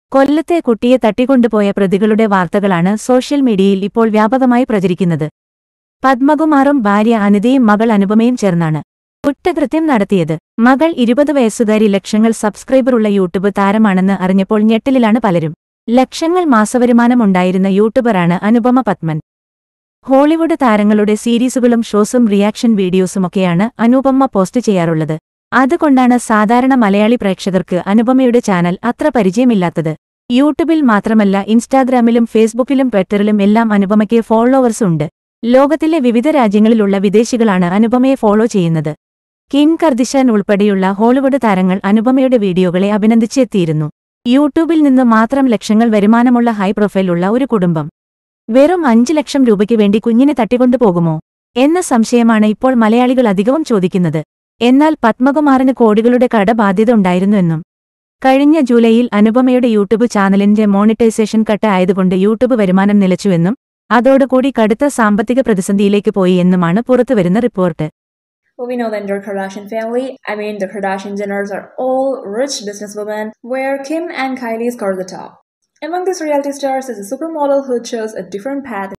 കൊല്ലത്തെ കുട്ടിയെ തട്ടിക്കൊണ്ടുപോയ പ്രതികളുടെ വാർത്തകളാണ് സോഷ്യൽ മീഡിയയിൽ ഇപ്പോൾ വ്യാപകമായി പ്രചരിക്കുന്നത് പത്മകുമാറും ഭാര്യ അനിതയും മകൾ അനുപമയും ചേർന്നാണ് കുറ്റകൃത്യം നടത്തിയത് മകൾ ഇരുപത് വയസ്സുകാരി ലക്ഷങ്ങൾ സബ്സ്ക്രൈബറുള്ള യൂട്യൂബ് താരമാണെന്ന് അറിഞ്ഞപ്പോൾ ഞെട്ടലിലാണ് പലരും ലക്ഷങ്ങൾ മാസവരുമാനമുണ്ടായിരുന്ന യൂട്യൂബറാണ് അനുപമ പത്മൻ ഹോളിവുഡ് താരങ്ങളുടെ സീരീസുകളും ഷോസും റിയാക്ഷൻ വീഡിയോസുമൊക്കെയാണ് അനുപമ പോസ്റ്റ് ചെയ്യാറുള്ളത് അതുകൊണ്ടാണ് സാധാരണ മലയാളി പ്രേക്ഷകർക്ക് അനുപമയുടെ ചാനൽ അത്ര പരിചയമില്ലാത്തത് യൂട്യൂബിൽ മാത്രമല്ല ഇൻസ്റ്റാഗ്രാമിലും ഫേസ്ബുക്കിലും ട്വിറ്ററിലും എല്ലാം അനുപമയ്ക്ക് ഫോളോവേഴ്സ് ഉണ്ട് ലോകത്തിലെ വിവിധ രാജ്യങ്ങളിലുള്ള വിദേശികളാണ് അനുപമയെ ഫോളോ ചെയ്യുന്നത് കിം കർദിശാൻ ഉൾപ്പെടെയുള്ള ഹോളിവുഡ് താരങ്ങൾ അനുപമയുടെ വീഡിയോകളെ അഭിനന്ദിച്ചെത്തിയിരുന്നു യൂട്യൂബിൽ നിന്ന് മാത്രം ലക്ഷങ്ങൾ വരുമാനമുള്ള ഹൈ പ്രൊഫൈലുള്ള ഒരു കുടുംബം വെറും അഞ്ച് ലക്ഷം രൂപയ്ക്ക് വേണ്ടി കുഞ്ഞിനെ തട്ടിക്കൊണ്ടുപോകുമോ എന്ന സംശയമാണ് ഇപ്പോൾ മലയാളികൾ അധികവും ചോദിക്കുന്നത് എന്നാൽ പത്മകുമാറിന് കോടികളുടെ കടബാധ്യത ഉണ്ടായിരുന്നുവെന്നും കഴിഞ്ഞ ജൂലൈയിൽ അനുപമയുടെ യൂട്യൂബ് ചാനലിന്റെ മോണിറ്റൈസേഷൻ കട്ട് ആയതുകൊണ്ട് യൂട്യൂബ് വരുമാനം നിലച്ചുവെന്നും അതോടുകൂടി കടുത്ത സാമ്പത്തിക പ്രതിസന്ധിയിലേക്ക് പോയി എന്നുമാണ് പുറത്തുവരുന്ന report Well, we know the entire Kardashian family. I mean, the Kardashian Jenners are all rich businesswomen, where Kim and Kylie score the top. Among these reality stars is a supermodel who chose a different path